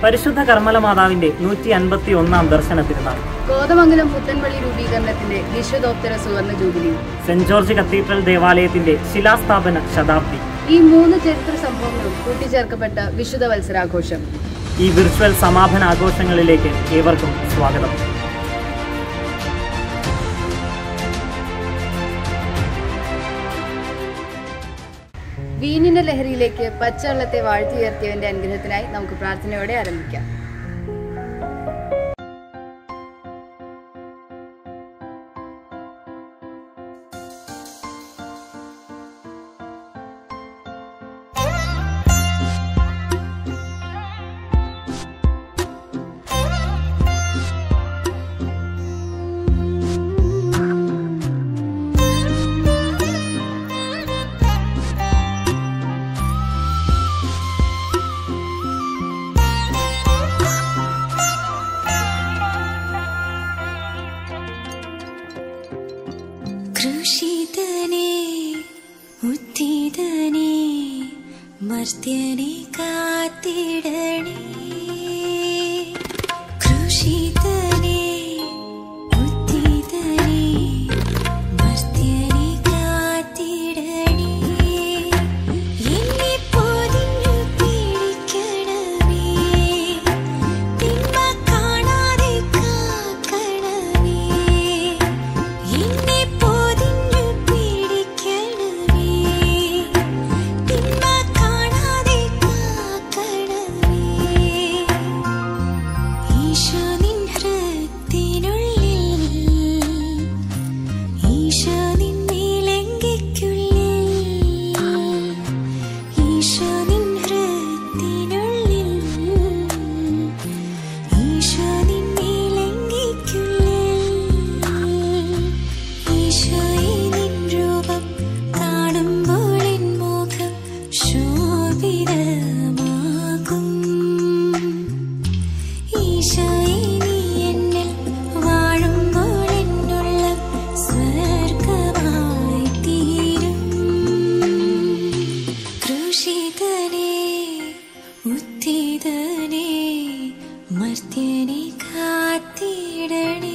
പരിശുദ്ധ കർമ്മല മാതാവിന്റെ നൂറ്റി അൻപത്തി ഒന്നാം ദർശന തിരുനാൾ കോതമംഗലം പുത്തൻപള്ളി രൂപീകരണത്തിന്റെ വിശ്വദോത്തര സുവർണ ജൂബിലി സെന്റ് ജോർജ് കത്തീഡ്രൽ ദേവാലയത്തിന്റെ ശിലാസ്ഥാപന ശതാബ്ദി ഈ മൂന്ന് ചരിത്ര സംഭവങ്ങളും കൂട്ടിച്ചേർക്കപ്പെട്ട വിശുദ്ധ വത്സരാഘോഷം ഈ വിർച്വൽ സമാപന ആഘോഷങ്ങളിലേക്ക് ഏവർക്കും സ്വാഗതം വീഞ്ഞിന്റെ ലഹരിയിലേക്ക് പച്ചവെള്ളത്തെ വാഴ്ത്തിയുയർത്തിയവന്റെ അനുഗ്രഹത്തിനായി നമുക്ക് പ്രാർത്ഥനയോടെ ആരംഭിക്കാം കൃഷിതനെ ഉത്തിതനെ മർത്യനെ കാത്തിടണേ കൃഷിതനെ ഉത്തിതനെ മർത്യനെ കാത്തിടണേ എന്നെ പൊതിഞ്ഞു പിടിക്കണമേ തിന്മ കാണാതെ കാക്കണമേ എന്നെ പൊതിഞ്ഞു പിടിക്കണമേ തിന്മ കാണാതെ കാക്കണമേ ഈശോ നിൻ ഹൃത്തിനുള്ളിൽ ഈശോ നിൻ നീലങ്കിക്കുള്ളിൽ ഈശോ നിൻ ഹൃത്തിനുള്ളിൽ ഈശോ നിൻ നീലങ്കിക്കുള്ളിൽ ഈശോയെ നിൻ രൂപം കാണുമ്പോൾ എൻ മുഖം ശോഭിതമാകും ഈശോയെ നീ എന്നിൽ വാഴുമ്പോൾ എന്നുള്ളം സ്വർഗമായി തീരും കൃഷിതനെ ഉത്തിതനെ മർത്യനെ കാത്തിടണേ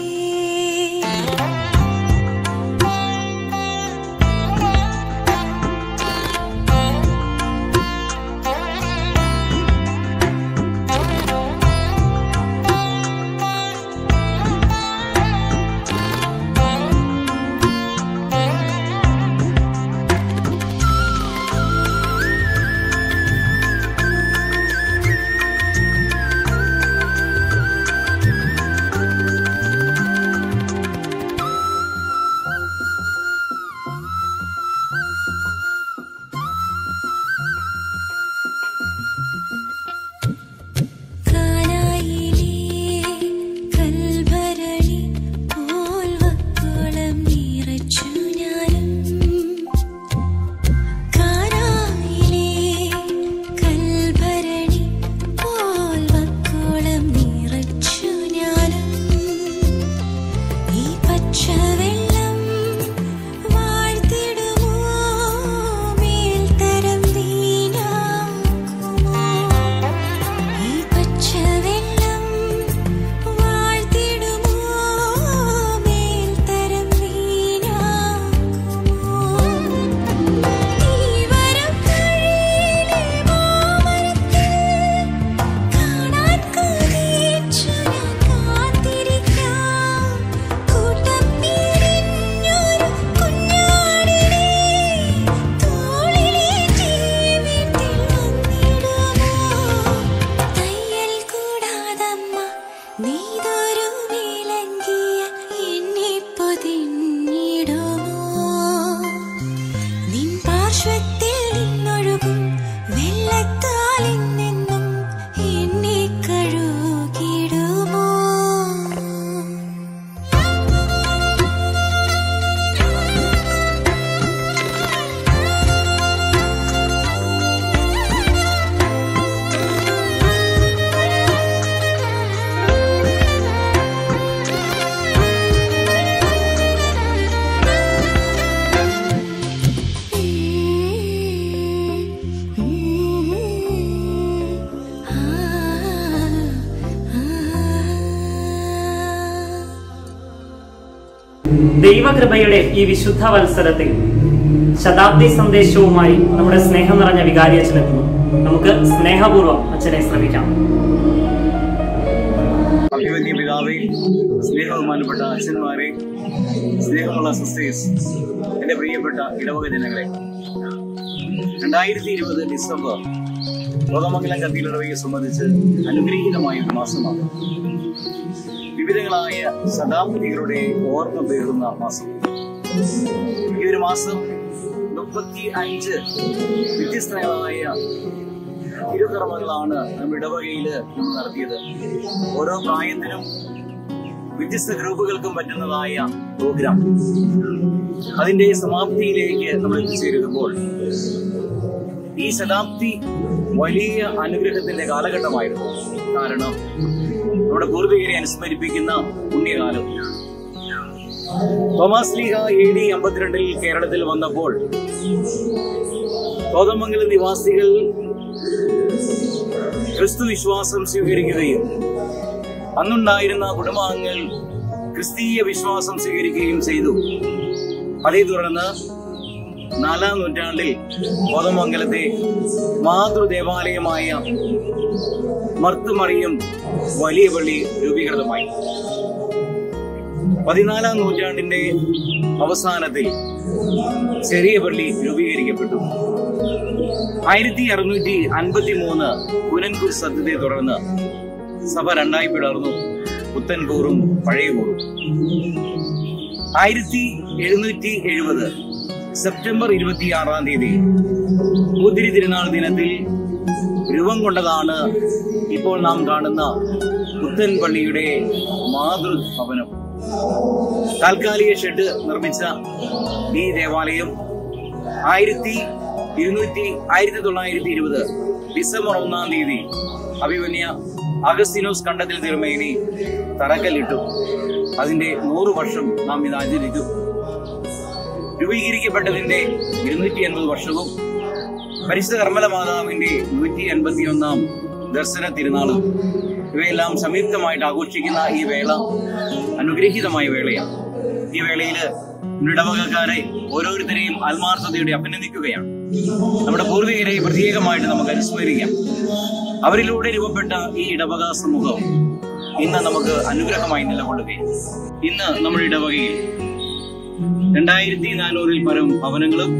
കാനായിലേ കൽഭരണി പോൽ വക്കോളം നിറച്ചു ഞാനും കാനായിലേ കൽഭരണി പോൽ വക്കോളം നിറച്ചു ഞാനും ഈ പച്ചവെള്ളം വാഴ്ത്തിടുമോ മേൽത്തരം വീണാക്കുമോ ഈ പച്ചവെള്ളം വാഴ്ത്തിടുമോ മേൽത്തരം വീണാക്കുമോ ഈ വരം കഴിയിലെ മാമരത്തിൽ കാണാൻ കൊതിച്ചു ഞാൻ കാത്തിരിക്കാം കൂട്ടം പേരിൻ ദൈവകൃപയുടെ ഈ വിശുദ്ധ വത്സരത്തിൽ ശതാബ്ദി സന്ദേശവുമായി നമ്മുടെ സ്നേഹം നിറഞ്ഞ വികാരി അച്ഛനെത്തുന്നു നമുക്ക് സ്നേഹപൂർവ്വം അച്ഛനെ ശ്രമിക്കാം അഭിമന്യ പിതാവേ സ്നേഹബഹുമാനപ്പെട്ട അച്ഛന്മാരെ സ്നേഹമുള്ള സിസ്റ്റേഴ്സ് എന്റെ പ്രിയപ്പെട്ട ഇടവക ജനങ്ങളെ രണ്ടായിരത്തി ഇരുപത് ഡിസംബർ കോതമംഗലം കത്തീലിടവയെ സംബന്ധിച്ച് അനുഗ്രഹീതമായ ഒരു മാസമാണ് വിവിധങ്ങളായ ശതാബ്ദികളുടെ ഓർമ്മ പേറുന്ന മാസം ഈ ഒരു മാസം മുപ്പത്തി അഞ്ച് വ്യത്യസ്തങ്ങളായ തിരുക്കർമ്മങ്ങളാണ് നമ്മുടെ ഇടവകയില് നമ്മൾ നടത്തിയത് ഓരോ പ്രായത്തിനും വ്യത്യസ്ത ഗ്രൂപ്പുകൾക്കും പറ്റുന്നതായ പ്രോഗ്രാം അതിന്റെ സമാപ്തിയിലേക്ക് നമ്മൾ എത്തിച്ചേരുമ്പോൾ ഈ ശതാബ്ദി വലിയ അനുഗ്രഹത്തിന്റെ കാലഘട്ടമായിരുന്നു കാരണം നമ്മുടെ പൂർവികരെ അനുസ്മരിപ്പിക്കുന്ന പുണ്യകാലം തോമസ് ലീഹ എ ഡി അമ്പത്തിരണ്ടിൽ കേരളത്തിൽ വന്നപ്പോൾ കോതമംഗലം നിവാസികൾ ക്രിസ്തു വിശ്വാസം സ്വീകരിക്കുകയും അന്നുണ്ടായിരുന്ന കുടുംബാംഗങ്ങൾ ക്രിസ്തീയ വിശ്വാസം സ്വീകരിക്കുകയും ചെയ്തു അതേ തുടർന്ന് നാലാം നൂറ്റാണ്ടിൽ കോതമംഗലത്തെ മാതൃദേവാലയമായ മർത്തുമറിയും വലിയ പള്ളി രൂപീകൃതമായി പതിനാലാം നൂറ്റാണ്ടിന്റെ അവസാനത്തിൽ ചെറിയ പള്ളി രൂപീകരിക്കപ്പെട്ടു ആയിരത്തി അറുന്നൂറ്റി അൻപത്തി മൂന്ന് പുനൻകൂർ സത്യത്തെ തുടർന്ന് സഭ രണ്ടായി പിളർന്നു പുത്തൻകൂറും പഴയകൂറും ആയിരത്തി എഴുന്നൂറ്റി എഴുപത് സെപ്റ്റംബർ ഇരുപത്തിയാറാം തീയതി പൂത്തിരി തിരുനാൾ ദിനത്തിൽ രൂപം കൊണ്ടതാണ് ഇപ്പോൾ നാം കാണുന്ന പുത്തൻ പള്ളിയുടെ മാതൃഭവനം താൽക്കാലിക ഷെഡ് നിർമ്മിച്ച ഈ ദേവാലയം ആയിരത്തി ഇരുന്നൂറ്റി ആയിരത്തി തൊള്ളായിരത്തി ഇരുപത് ഡിസംബർ ഒന്നാം തീയതി അഭിമന്യ അഗസ്തിനോസ് കണ്ടത്തിൽ തിരുമേനി തറക്കല്ലിട്ടു അതിന്റെ നൂറ് വർഷം നാം ഇത് ആചരിച്ചു രൂപീകരിക്കപ്പെട്ടതിന്റെ ഇരുന്നൂറ്റി എൺപത് വർഷവും പരിശുദ്ധ കർമ്മല മാതാവിന്റെ നൂറ്റി എൺപത്തി ഒന്നാം ദർശന തിരുനാളും ഇവയെല്ലാം സംയുക്തമായിട്ട് ആഘോഷിക്കുന്ന ഈ വേള അനുഗ്രഹീതമായ വേളയാണ് ഈ വേളയില് ഇടവകക്കാരെ ഓരോരുത്തരെയും ആത്മാർത്ഥതയോടെ അഭിനന്ദിക്കുകയാണ് നമ്മുടെ പൂർവികരെ പ്രത്യേകമായിട്ട് നമുക്ക് അനുസ്മരിക്കാം അവരിലൂടെ രൂപപ്പെട്ട ഈ ഇടവക സമൂഹം ഇന്ന് നമുക്ക് അനുഗ്രഹമായി നിലകൊള്ളുകയും ഇന്ന് നമ്മുടെ ഇടവകയിൽ രണ്ടായിരത്തി നാനൂറിൽ പരം ഭവനങ്ങളും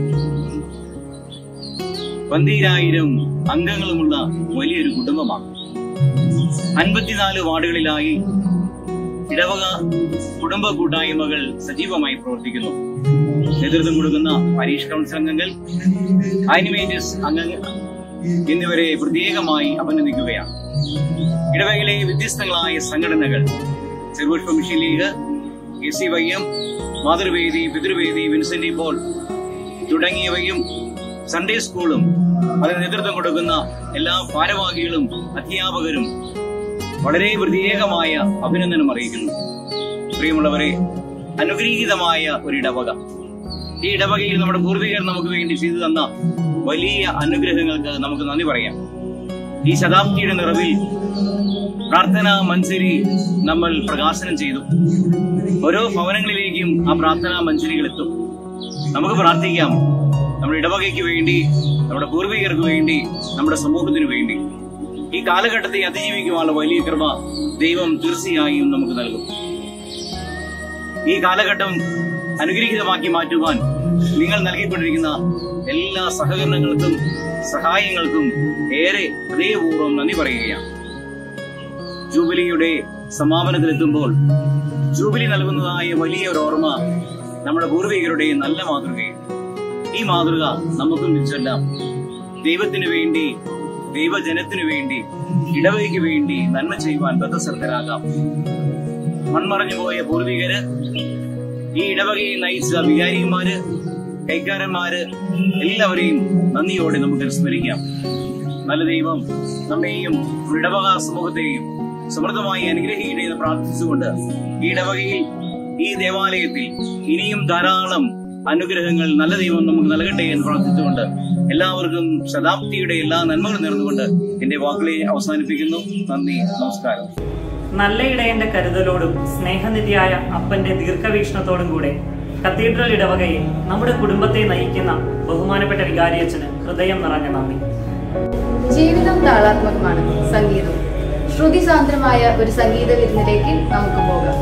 പന്തീരായിരം അംഗങ്ങളുമുള്ള വലിയൊരു കുടുംബമാണ് അൻപത്തിനാല് വാർഡുകളിലായി ഇടവക കുടുംബ കൂട്ടായ്മകൾ സജീവമായി പ്രവർത്തിക്കുന്നു നേതൃത്വം കൊടുക്കുന്ന പരീക്ഷ കൗൺസിൽ അംഗങ്ങൾ ആനിമേറ്റേഴ്സ് അംഗങ്ങൾ എന്നിവരെ പ്രത്യേകമായി അഭിനന്ദിക്കുകയാണ് ഇടവകയിലെ വ്യത്യസ്തങ്ങളായ സംഘടനകൾ ചെറുപുഷ്പ mission league S C Y M മാതൃവേദി പിതൃവേദി വിൻസെന്റ് പോൾ തുടങ്ങിയവയും സൺഡേ സ്കൂളും അതിന് നേതൃത്വം കൊടുക്കുന്ന എല്ലാ ഭാരവാഹികളും അധ്യാപകരും വളരെ പ്രത്യേകമായ അഭിനന്ദനം അറിയിക്കുന്നു പ്രിയമുള്ളവരെ അനുഗ്രഹീതമായ ഒരു ഇടവക ഈ ഇടവകയിൽ നമ്മുടെ പൂർവികർ നമുക്ക് വേണ്ടി ചെയ്തു തന്ന വലിയ അനുഗ്രഹങ്ങൾക്ക് നമുക്ക് നന്ദി പറയാം ഈ ശതാബ്ദിയുടെ നിറവിൽ പ്രാർത്ഥനാ മഞ്ചരി നമ്മൾ പ്രകാശനം ചെയ്തു ഓരോ ഭവനങ്ങളിലേക്കും ആ പ്രാർത്ഥനാ മഞ്ചരികൾ എത്തും നമുക്ക് പ്രാർത്ഥിക്കാം നമ്മുടെ ഇടവകയ്ക്ക് വേണ്ടി നമ്മുടെ പൂർവികർക്ക് വേണ്ടി നമ്മുടെ സമൂഹത്തിന് വേണ്ടി ഈ കാലഘട്ടത്തെ അതിജീവിക്കുവാനുള്ള വലിയ കൃപ ദൈവം തീർച്ചയായും നമുക്ക് നൽകും ഈ കാലഘട്ടം അനുഗ്രഹീതമാക്കി മാറ്റുവാൻ നിങ്ങൾ നൽകിക്കൊണ്ടിരിക്കുന്ന എല്ലാ സഹകരണങ്ങൾക്കും സഹായങ്ങൾക്കും ഏറെ ഹൃദയപൂർവ്വം നന്ദി പറയുകയാണ് ജൂബിലിയുടെ സമാപനത്തിലെത്തുമ്പോൾ ജൂബിലി നൽകുന്നതായ വലിയ ഒരു ഓർമ്മ നമ്മുടെ പൂർവികരുടെ നല്ല മാതൃകയും ഈ മാതൃക നമുക്കും തിരിച്ചെല്ലാം ദൈവത്തിനു വേണ്ടി ദൈവജനത്തിനു വേണ്ടി ഇടവയ്ക്ക് വേണ്ടി നന്മ ചെയ്യുവാൻ ബദ്ധശ്രദ്ധരാകാം മൺമറഞ്ഞു പോയ പൂർവികര് ഈ ഇടവകയെ നയിച്ച വികാരിമാര് കൈക്കാരന്മാര് എല്ലാവരെയും നന്ദിയോടെ നമുക്ക് സ്മരിക്കാം നല്ല ദൈവം നമ്മെയും ഇടവക സമൂഹത്തെയും സമൃദ്ധമായി അനുഗ്രഹിക്കട്ടെ എന്ന് പ്രാർത്ഥിച്ചുകൊണ്ട് ഈ ഇടവകയിൽ ഈ ദേവാലയത്തിൽ ഇനിയും ധാരാളം അനുഗ്രഹങ്ങൾ നല്ല ദൈവം നമുക്ക് നൽകട്ടെ എന്ന് പ്രാർത്ഥിച്ചുകൊണ്ട് എല്ലാവർക്കും ശതാബ്ദിയുടെ എല്ലാ നന്മകളും നേർന്നുകൊണ്ട് എന്റെ വാക്കുകളെ അവസാനിപ്പിക്കുന്നു നന്ദി നമസ്കാരം നല്ല ഇടയന്റെ കരുതലോടും സ്നേഹനിധിയായ അപ്പന്റെ ദീർഘവീക്ഷണത്തോടും കൂടെ കത്തീഡ്രൽ ഇടവകയെ നമ്മുടെ കുടുംബത്തെ നയിക്കുന്ന ബഹുമാനപ്പെട്ട വികാരിയച്ഛന് ഹൃദയം നിറഞ്ഞ നന്ദി ജീവിതം താളാത്മകമാണ് സംഗീതം ശ്രുതിസാന്ദ്രമായ ഒരു സംഗീത വിരുന്നിലേക്ക് നമുക്ക് പോകാം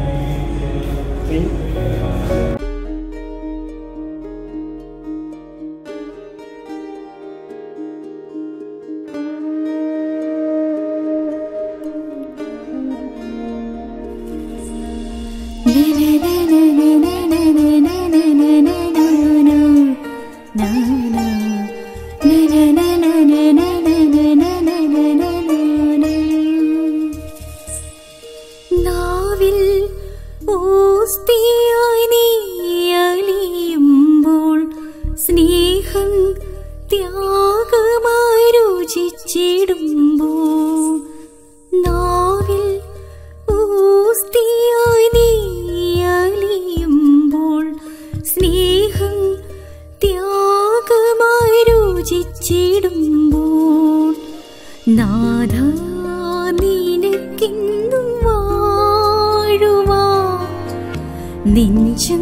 നാവിൽ ഓസ്തിയായി നീ അലിയുമ്പോൾ സ്നേഹം ത്യാഗമായി രുചിച്ചിടുമ്പോൾ നാവിൽ ഓസ്തിയായി നീ അലിയുമ്പോൾ സ്നേഹം ത്യാഗമായി രുചിച്ചിടുമ്പോൾ നാഥ നിനക്കിന്നും വാഴുവാ നെഞ്ചും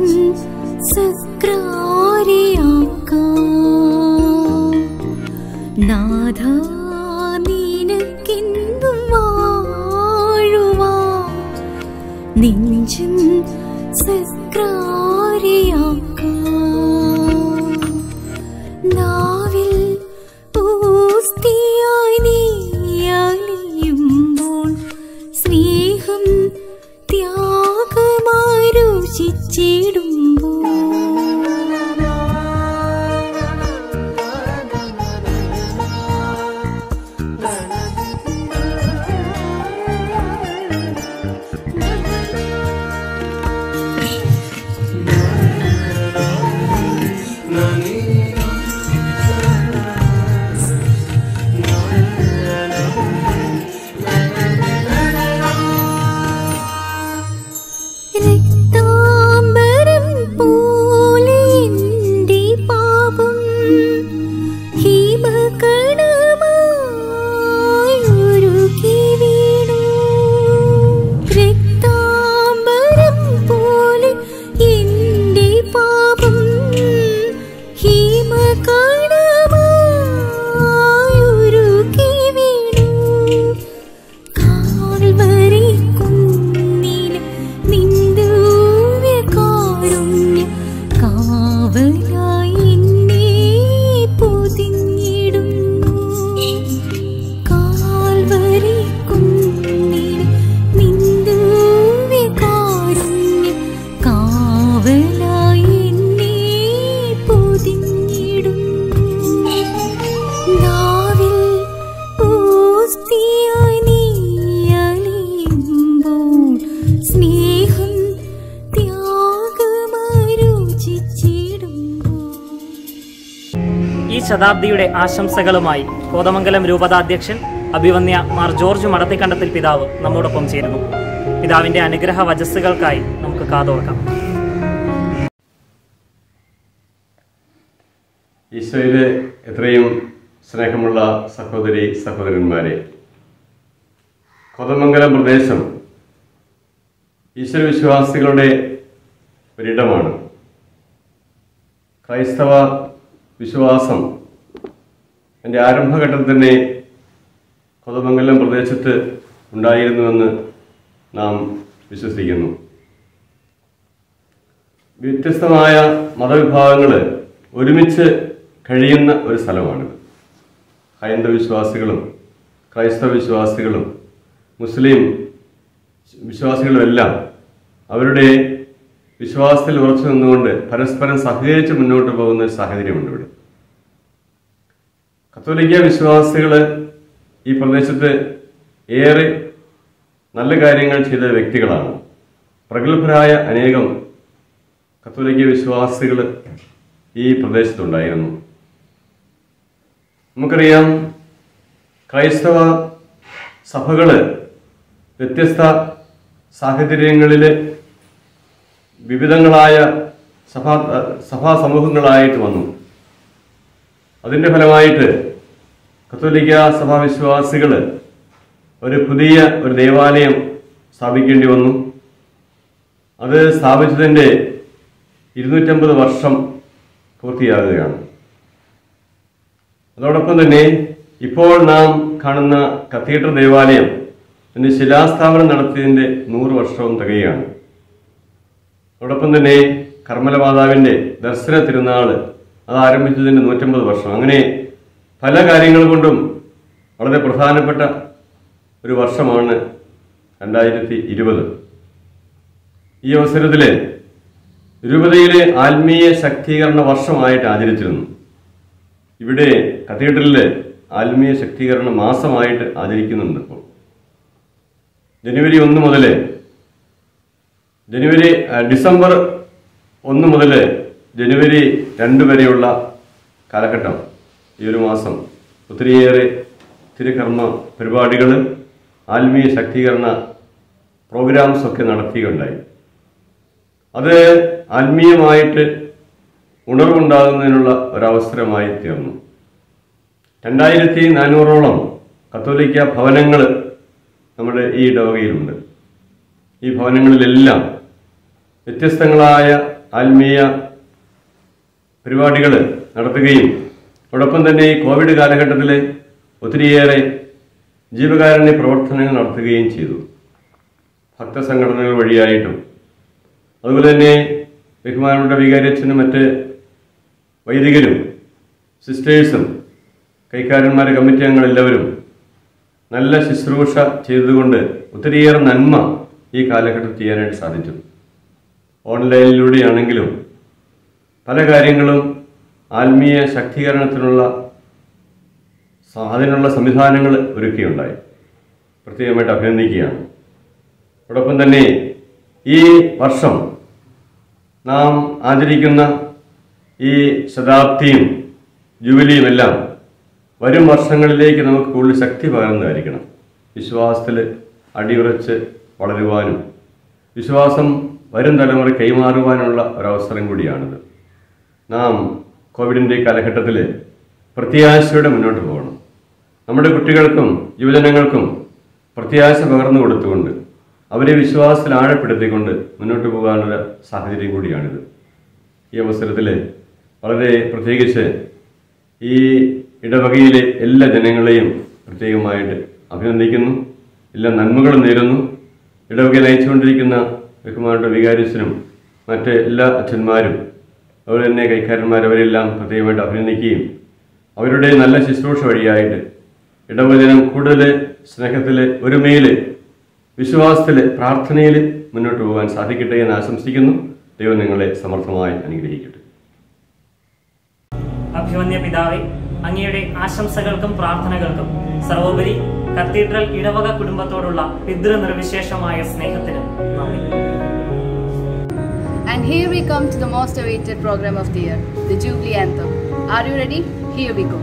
സക്രാരിയാക്കാം നാഥ നിനക്കിന്നും വാഴുവാ നെഞ്ചും സക്രാരിയാക്കാം നാവിൽ പൂസ്തിയായി നീ അലിയുമ്പോൾ സ്നേഹം ത്യാഗമായി രുചിച്ചിടുമ്പോൾ രക്താംബരം പോലെ എൻ്റെ പാപം ഹിമകണമായി ഉരുകി വീണു രക്താംബരം പോലെ എൻ്റെ പാപം ഹിമകണമായി ഉരുകി വീണു കാൽവരി കുന്നിൽ നിന്ദൂവ്യ കാരുണ്യം കാവലായി എന്നെ പൊതിഞ്ഞിടുന്നു കാൽവരി കുന്നിൽ നിന്ദൂവ്യ കാരുണ്യം കാവലായി എന്നെ പൊതിഞ്ഞിടുന്നു നാവിൽ പൂസ്തിയായി നീ അലിയുമ്പോൾ സ്നേഹം ത്യാഗമായി രുചിച്ചിടുമ്പോൾ ഈ ശതാബ്ദിയുടെ ആശംസകളുമായി കോതമംഗലം രൂപതാധ്യക്ഷൻ അഭിവന്യ മാർ ജോർജ് മടത്തിക്കണ്ടത്തിൽ പിതാവ് നമ്മോടൊപ്പം ചേരുന്നു പിതാവിന്റെ അനുഗ്രഹ വചസ്സുകൾക്കായി നമുക്ക് കാതോർക്കാം ഈശോയിലെ എത്രയും സ്നേഹമുള്ള സഹോദരി സഹോദരന്മാരെ കൊതമംഗലം പ്രദേശം ഈശ്വരവിശ്വാസികളുടെ ഒരിടമാണ് ക്രൈസ്തവ വിശ്വാസം എൻ്റെ ആരംഭഘട്ടത്തിൽ തന്നെ കൊതമംഗലം പ്രദേശത്ത് ഉണ്ടായിരുന്നുവെന്ന് നാം വിശ്വസിക്കുന്നു വ്യത്യസ്തമായ മതവിഭാഗങ്ങൾ ഒരുമിച്ച് കഴിയുന്ന ഒരു സ്ഥലമാണിത് ഹൈന്ദവ വിശ്വാസികളും ക്രൈസ്തവ വിശ്വാസികളും മുസ്ലിം വിശ്വാസികളും എല്ലാം അവരുടെ വിശ്വാസത്തിൽ ഉറച്ചു നിന്നുകൊണ്ട് പരസ്പരം സഹകരിച്ച് മുന്നോട്ട് പോകുന്ന ഒരു സാഹചര്യമുണ്ട് ഇവിടെ കത്തോലിക്ക വിശ്വാസികൾ ഈ പ്രദേശത്ത് ഏറെ നല്ല കാര്യങ്ങൾ ചെയ്ത വ്യക്തികളാണ് പ്രഗത്ഭരായ അനേകം കത്തോലിക്ക വിശ്വാസികൾ ഈ പ്രദേശത്തുണ്ടായിരുന്നു നമുക്കറിയാം ക്രൈസ്തവ സഭകള് വ്യത്യസ്ത സാഹചര്യങ്ങളിൽ വിവിധങ്ങളായ സഭാ സഭാ സമൂഹങ്ങളായിട്ട് വന്നു അതിൻ്റെ ഫലമായിട്ട് കത്തോലിക്ക സഭാവിശ്വാസികൾ ഒരു പുതിയ ഒരു ദേവാലയം സ്ഥാപിക്കേണ്ടി വന്നു അത് സ്ഥാപിച്ചതിൻ്റെ ഇരുന്നൂറ്റമ്പത് വർഷം പൂർത്തിയാകുകയാണ് അതോടൊപ്പം തന്നെ ഇപ്പോൾ നാം കാണുന്ന കത്തീഡ്രൽ ദേവാലയം അതിന്റെ ശിലാസ്ഥാപനം നടത്തിയതിന്റെ നൂറ് വർഷവും തികയാണ് അതോടൊപ്പം തന്നെ കർമ്മല മാതാവിന്റെ ദർശന തിരുനാള് അത് ആരംഭിച്ചതിന്റെ നൂറ്റമ്പത് വർഷം അങ്ങനെ പല കാര്യങ്ങൾ കൊണ്ടും വളരെ പ്രധാനപ്പെട്ട ഒരു വർഷമാണ് രണ്ടായിരത്തി ഇരുപത് ഈ അവസരത്തിൽ രൂപതയിലെ ആത്മീയ ശക്തീകരണ വർഷമായിട്ട് ആചരിച്ചിരുന്നു ഇവിടെ കത്തീഡ്രലിൽ ആത്മീയ ശക്തീകരണ മാസമായിട്ട് ആചരിക്കുന്നുണ്ട് ഇപ്പോൾ ജനുവരി ഒന്ന് മുതൽ ജനുവരി ആ, ഡിസംബർ ഒന്ന് മുതൽ ജനുവരി രണ്ട് വരെയുള്ള കാലഘട്ടം ഈ ഒരു മാസം ഒത്തിരിയേറെ തിരുകർമ്മ പരിപാടികൾ ആത്മീയ ശക്തീകരണ പ്രോഗ്രാംസ് ഒക്കെ നടത്തിയുണ്ടായി അത് ആത്മീയമായിട്ട് ഉണർവുണ്ടാകുന്നതിനുള്ള ഒരവസരമായി തീർന്നു രണ്ടായിരത്തി നാനൂറോളം കത്തോലിക്ക ഭവനങ്ങൾ നമ്മുടെ ഈ ഇടവകയിലുണ്ട് ഈ ഭവനങ്ങളിലെല്ലാം വ്യത്യസ്തങ്ങളായ ആത്മീയ പരിപാടികൾ നടത്തുകയും അതോടൊപ്പം തന്നെ ഈ കോവിഡ് കാലഘട്ടത്തിൽ ഒത്തിരിയേറെ ജീവകാരുണ്യ പ്രവർത്തനങ്ങൾ നടത്തുകയും ചെയ്തു ഭക്തസംഘടനകൾ വഴിയായിട്ടും അതുപോലെ തന്നെ ബഹുമാനപ്പെട്ട വികാരിയച്ഛനും മറ്റ് വൈദികരും സിസ്റ്റേഴ്സും കൈക്കാരന്മാരെ കമ്മിറ്റി അംഗങ്ങളെല്ലാവരും നല്ല ശുശ്രൂഷ ചെയ്തതുകൊണ്ട് ഒത്തിരിയേറെ നന്മ ഈ കാലഘട്ടത്തിൽ ചെയ്യാനായിട്ട് സാധിച്ചു ഓൺലൈനിലൂടെയാണെങ്കിലും പല കാര്യങ്ങളും ആത്മീയ ശക്തീകരണത്തിനുള്ള സ- അതിനുള്ള സംവിധാനങ്ങൾ ഒരുക്കിയുണ്ടായി പ്രത്യേകമായിട്ട് അഭിനന്ദിക്കുകയാണ് അതോടൊപ്പം തന്നെ ഈ വർഷം നാം ആചരിക്കുന്ന ഈ ശതാബ്ദിയും ജൂബിലിയും എല്ലാം വരും വർഷങ്ങളിലേക്ക് നമുക്ക് കൂടുതൽ ശക്തി പകർന്നതായിരിക്കണം വിശ്വാസത്തിൽ അടിയുറച്ച് വളരുവാനും വിശ്വാസം വരും തലമുറ കൈമാറുവാനുള്ള ഒരവസരം കൂടിയാണിത് നാം കോവിഡിൻ്റെ കാലഘട്ടത്തിൽ പ്രത്യാശയോടെ മുന്നോട്ട് പോകണം നമ്മുടെ കുട്ടികൾക്കും യുവജനങ്ങൾക്കും പ്രത്യാശ പകർന്നു കൊടുത്തുകൊണ്ട് അവരെ വിശ്വാസത്തിൽ ആഴപ്പെടുത്തിക്കൊണ്ട് മുന്നോട്ട് പോകാനുള്ള സാഹചര്യം കൂടിയാണിത് ഈ അവസരത്തിൽ വളരെ പ്രത്യേകിച്ച് ഈ ഇടവകയിലെ എല്ലാ ജനങ്ങളെയും പ്രത്യേകമായിട്ട് അഭിനന്ദിക്കുന്നു എല്ലാ നന്മകളും നേരുന്നു ഇടവകയെ നയിച്ചുകൊണ്ടിരിക്കുന്ന ബഹുമാനയുടെ വികാരിച്ചനും മറ്റ് എല്ലാ അച്ഛന്മാരും അതുപോലെ തന്നെ കൈക്കാരന്മാർ അവരെല്ലാം പ്രത്യേകമായിട്ട് അഭിനന്ദിക്കുകയും അവരുടെ നല്ല ശുശ്രൂഷ വഴിയായിട്ട് ഇടവചനം കൂടുതൽ സ്നേഹത്തിൽ ഒരുമയിൽ വിശ്വാസത്തിൽ പ്രാർത്ഥനയിൽ മുന്നോട്ട് പോകാൻ സാധിക്കട്ടെ എന്ന് ആശംസിക്കുന്നു ദൈവം നിങ്ങളെ സമർത്ഥമായി അനുഗ്രഹിക്കട്ടെ അഭിമന്യ പിതാവെ അങ്ങയുടെ ആശംസകൾക്കും പ്രാർത്ഥനകൾക്കും സർവോപരി കത്തീഡ്രൽ ഇടവക കുടുംബത്തോടുള്ള പിതൃനിർവിശേഷമായ സ്നേഹത്തിന് നന്ദി And here we come to the most awaited program of the year, the Jubilee Anthem. Are you ready? Here we go.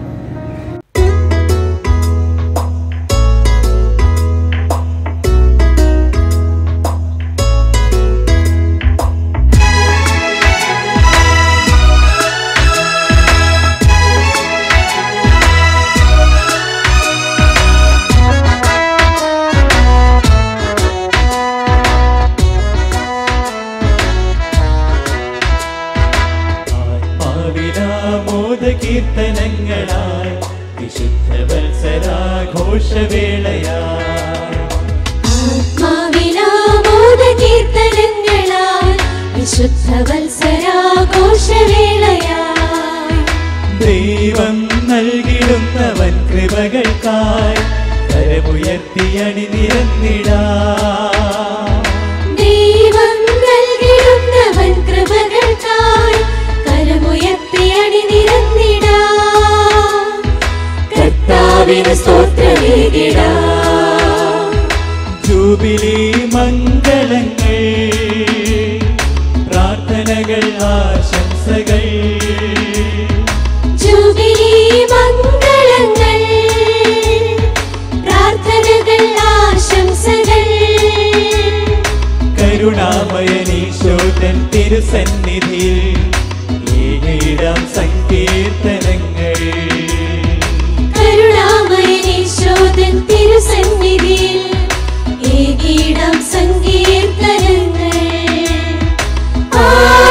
ആത്മാവിലാമോദ കീർത്തനങ്ങളായി വിശുദ്ധ വത്സരാഘോഷവേളയായി ആത്മാവിലാമോദ കീർത്തനങ്ങളാൽ വിശുദ്ധ വത്സരാഘോഷവേളയായി ദൈവം നൽകിടുന്നവൻ കൃപകൾക്കായി കരമുയർത്തി അണിനിരന്നിടാ ദൈവം നൽകിടുന്നവൻ കൃപകൾക്കായി കരമുയർത്തി അണിനിരന്നിടാം കർത്താവിന് സ്തോത്രമേകിടാം ജൂബിലി മംഗളങ്ങൾ പ്രാർത്ഥനകൾ ആശംസകൾ ജൂബിലി മംഗളങ്ങൾ പ്രാർത്ഥനകൾ ആശംസകൾ കരുണാമയനീശോതൻ തിരുസന്നിധിയിൽ ഏഴാം സങ്കീർത്തനങ്ങൾ കരുണാമയനീശോദൻ തിരുസന്നിധിയിൽ ഏകീടം സങ്കീർത്തനങ്ങൾ ആ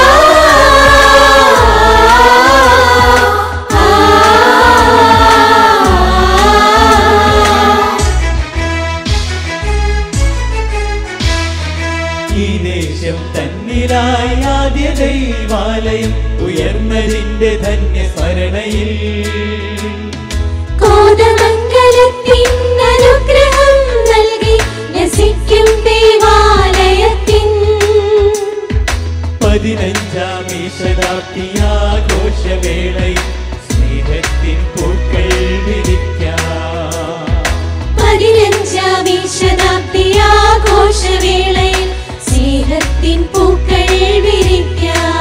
ഈ ദേശം തന്നിലായി ആദ്യ ദൈവാലയം ഉയർന്നതിന്റെ ധന്യ സ്മരണയിൽ കോതമംഗലത്തിൻ അനുഗ്രഹം നൽകി രസിക്കും ദേവാലയത്തിൻ പതിനഞ്ചാം ഈ ശതാബ്ദി ആഘോഷവേളയിൽ സ്നേഹത്തിൻ പൂക്കൾ വിരിക്കാം പതിനഞ്ചാം ഈ ശതാബ്ദി ആഘോഷവേളയിൽ സ്നേഹത്തിൻ പൂക്കൾ വിരിക്കാം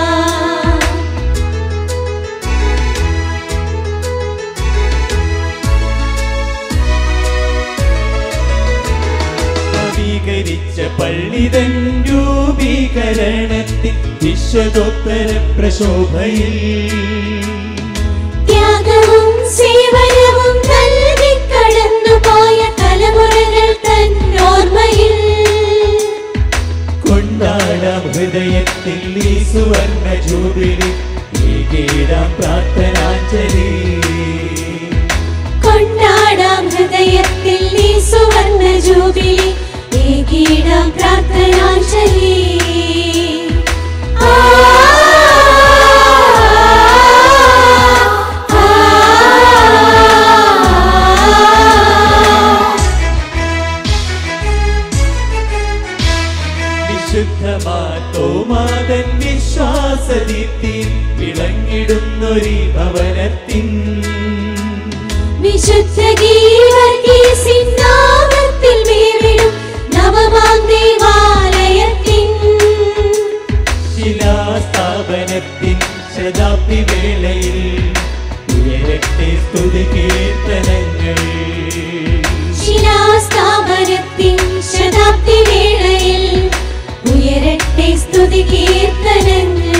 നവീകരിച്ച പള്ളിതൻ രൂപീകരണത്തിൽ വിശ്വതോത്തര പ്രശോഭയിൽ ത്യാഗവും സേവനവും നൽകി കടന്നുപോയ തലമുറകൾ തൻ ഓർമ്മയിൽ കൊണ്ടാടാം ഹൃദയത്തിൽ ഈ സുവർണ ജൂബിലി ഏകീടാം പ്രാർത്ഥനാഞ്ജലി കൊണ്ടാടാം ഹൃദയത്തിൽ ഈ സുവർണ ജൂബിലി ഏകീടാം പ്രാർത്ഥനാഞ്ജലി ആ, ആ, ആ. വിശുദ്ധമാതോമാതൻ വിശ്വാസദീപ്തി വിളങ്ങിടുന്നൊരു ഭവനത്തിൻ വിശുദ്ധ ഗീവർഗീസിൻ നാമത്തിൽ മേവിടും നവമാം ദേവാലയത്തിൻ ശിലാസ്ഥാപനത്തിൻ ശതാബ്ദി വേളയിൽ ഉയരട്ടെ സ്തുതി കീർത്തനങ്ങൾ ശിലാസ്ഥാപനത്തിൻ ശതാബ്ദി വേളയിൽ ഉയരട്ടെ സ്തുതി കീർത്തനങ്ങൾ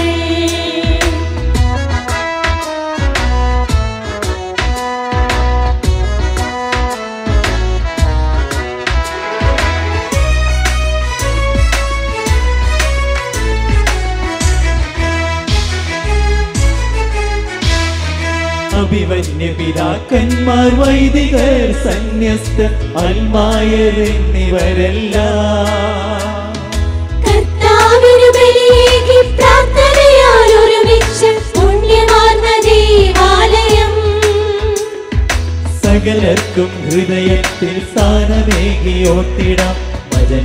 അഭിവന്യ പിതാക്കന്മാർ വൈദികർ സന്യസ്ത അൽമായർ എന്നിവരെല്ലാം കർത്താവിനു ബലിയേകി പ്രാർത്ഥനയാൽ ഒരുമിച്ച് പുണ്യമാർന്ന ദേവാലയം സകലർക്കും ഹൃദയത്തിൽ സ്ഥാനമേകിയോർത്തിടാം വചന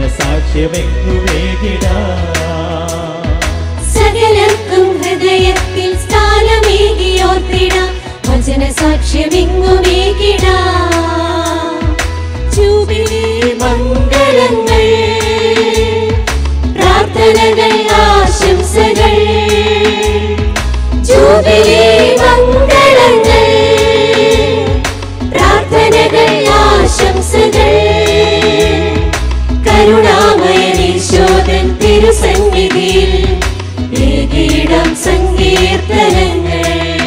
സാക്ഷ്യമെങ്ങുമേകിടാം സകലർക്കും ഹൃദയത്തിൽ സ്ഥാനമേകിയോർത്തിടാം വചന സാക്ഷ്യമെങ്ങുമേകിടാം ജൂബിലി മംഗളങ്ങൾ പ്രാർത്ഥനകൾ ആശംസകൾ ജൂബിലി മംഗളങ്ങൾ പ്രാർത്ഥനകൾ ആശംസകൾ കരുണാമയനീശോദൻ തിരുസന്നിധിയിൽ ഏകീടം സങ്കീർത്തനങ്ങൾ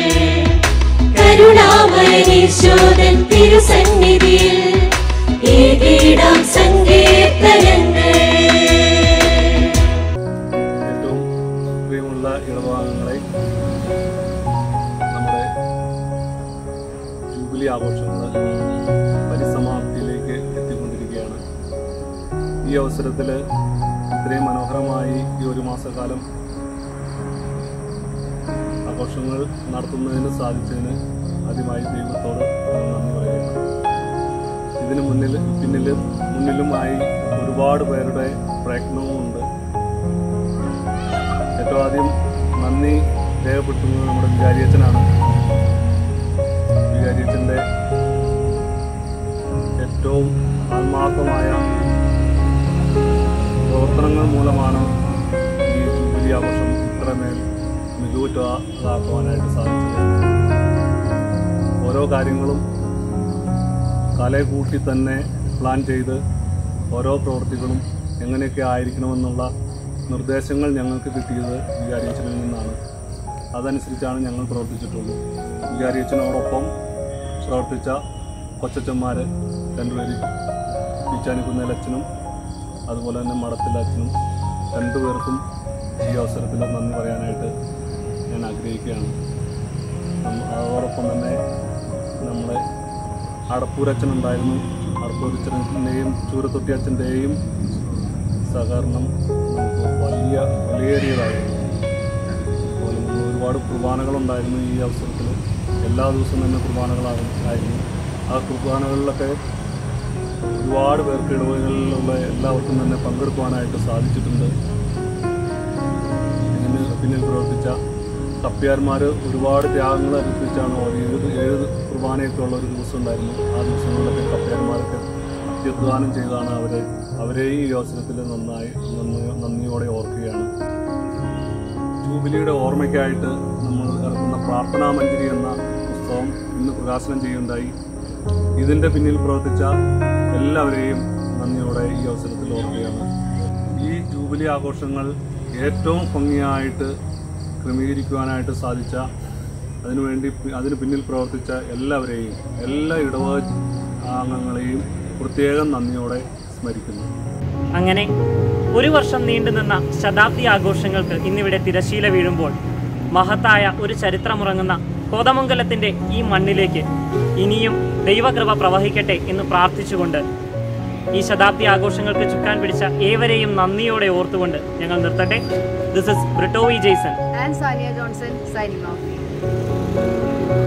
കരുണാമയനീശോദൻ തിരുസന്നിധിയിൽ ഏകീടം സങ്കീർത്തനങ്ങൾ ഏറ്റവും പ്രിയമുള്ള ഇടഭാഗങ്ങളെ നമ്മുടെ ജൂബിലി ആഘോഷങ്ങൾ പരിസമാപ്തിയിലേക്ക് എത്തിക്കൊണ്ടിരിക്കുകയാണ് ഈ അവസരത്തിൽ ഇത്രയും മനോഹരമായി ഈ ഒരു മാസക്കാലം ആഘോഷങ്ങൾ നടത്തുന്നതിന് സാധിച്ചതിന് ആദ്യമായി ദൈവത്തോട് ഞാൻ നന്ദി പറയുകയാണ് ഇതിന് മുന്നിൽ പിന്നിലും മുന്നിലുമായി ഒരുപാട് പേരുടെ പ്രയത്നവുമുണ്ട് ഏറ്റവും ആദ്യം നന്ദി രേഖപ്പെടുത്തുന്നത് നമ്മുടെ വികാരിയച്ഛനാണ് വികാരിയച്ഛൻ്റെ ഏറ്റവും ആത്മാർത്ഥമായ പ്രവർത്തനങ്ങൾ മൂലമാണ് ഈ ജൂബിലി ആഘോഷം ഇത്രമേൽ മികവുറ്റതാക്കുവാനായിട്ട് സാധിച്ചത് ഓരോ കാര്യങ്ങളും കലയെ കൂട്ടി തന്നെ പ്ലാൻ ചെയ്ത് ഓരോ പ്രവൃത്തികളും എങ്ങനെയൊക്കെ ആയിരിക്കണമെന്നുള്ള നിർദ്ദേശങ്ങൾ ഞങ്ങൾക്ക് കിട്ടിയത് വികാരിയച്ഛനിൽ നിന്നാണ് അതനുസരിച്ചാണ് ഞങ്ങൾ പ്രവർത്തിച്ചിട്ടുള്ളത് വികാരിയച്ഛനോടൊപ്പം പ്രവർത്തിച്ച കൊച്ചച്ചന്മാർ രണ്ടുപേരും പിച്ചാനിക്കുന്നേലച്ഛനും അതുപോലെ തന്നെ മഠത്തിലെ അച്ഛനും രണ്ടുപേർക്കും ഈ അവസരത്തിൽ നന്ദി പറയാനായിട്ട് ഞാൻ ആഗ്രഹിക്കുകയാണ് നമ്മ- അതോടൊപ്പം തന്നെ നമ്മളെ അടപ്പൂരച്ഛനുണ്ടായിരുന്നു അടപ്പൂരച്ഛൻ്റെയും ചൂരത്തൊട്ടി അച്ഛൻ്റെയും സഹകരണം നമുക്ക് വലിയ വിലയേറിയതായിരുന്നു അതുപോലെ നമ്മൾ ഒരുപാട് കുർബാനകളുണ്ടായിരുന്നു ഈ അവസരത്തിൽ എല്ലാ ദിവസവും തന്നെ കുർബാനകളായിരുന്നു ആ കുർബാനകളിലൊക്കെ ഒരുപാട് പേർക്ക് ഇടവകളിലുള്ള എല്ലാവർക്കും തന്നെ പങ്കെടുക്കുവാനായിട്ട് സാധിച്ചിട്ടുണ്ട് ഇതിന് പിന്നിൽ പ്രവർത്തിച്ച കപ്പ്യാർമാർ ഒരുപാട് ത്യാഗങ്ങൾ അർപ്പിച്ചാണ് ഒരു ഏഴ് ഏഴ് കുർബാനയൊക്കെ ഉള്ള ഒരു ദിവസം ഉണ്ടായിരുന്നു ആ ദിവസങ്ങളിലൊക്കെ കപ്പ്യാർമാരൊക്കെ അത്യധ്വാനം ചെയ്താണ് അവരെ അവരെയും ഈ അവസരത്തിൽ നന്നായി നന്ദി നന്ദിയോടെ ഓർക്കുകയാണ് ജൂബിലിയുടെ ഓർമ്മയ്ക്കായിട്ട് നമ്മൾ ഇറക്കുന്ന പ്രാർത്ഥനാ മഞ്ജരി എന്ന പുസ്തകം ഇന്ന് പ്രകാശനം ചെയ്യുണ്ടായി ഇതിൻ്റെ പിന്നിൽ പ്രവർത്തിച്ച എല്ലാവരെയും നന്ദിയോടെ ഈ അവസരത്തിൽ ഓർക്കുകയാണ് ഈ ജൂബിലി ആഘോഷങ്ങൾ ഏറ്റവും ഭംഗിയായിട്ട് ക്രമീകരിക്കുവാനായിട്ട് സാധിച്ച അതിനുവേണ്ടി പി- അതിന് പിന്നിൽ പ്രവർത്തിച്ച എല്ലാവരെയും എല്ലാ ഇടവ അംഗങ്ങളെയും പ്രത്യേകം നന്ദിയോടെ സ്മരിക്കുന്നു അങ്ങനെ ഒരു വർഷം നീണ്ടുനിന്ന ശതാബ്ദി ആഘോഷങ്ങൾക്ക് ഇന്നിവിടെ തിരശീല വീഴുമ്പോൾ മഹത്തായ ഒരു ചരിത്രമുറങ്ങുന്ന കോതമംഗലത്തിന്റെ ഈ മണ്ണിലേക്ക് ഇനിയും ദൈവകൃപ പ്രവഹിക്കട്ടെ എന്ന് പ്രാർത്ഥിച്ചുകൊണ്ട് ഈ ശതാബ്ദി ആഘോഷങ്ങൾക്ക് ചുക്കാൻ പിടിച്ച ഏവരെയും നന്ദിയോടെ ഓർത്തുകൊണ്ട് ഞങ്ങൾ നിർത്തട്ടെ ദിസ് ഇസ് ബ്രിട്ടോവി Jaison And Sania Johnson signing off.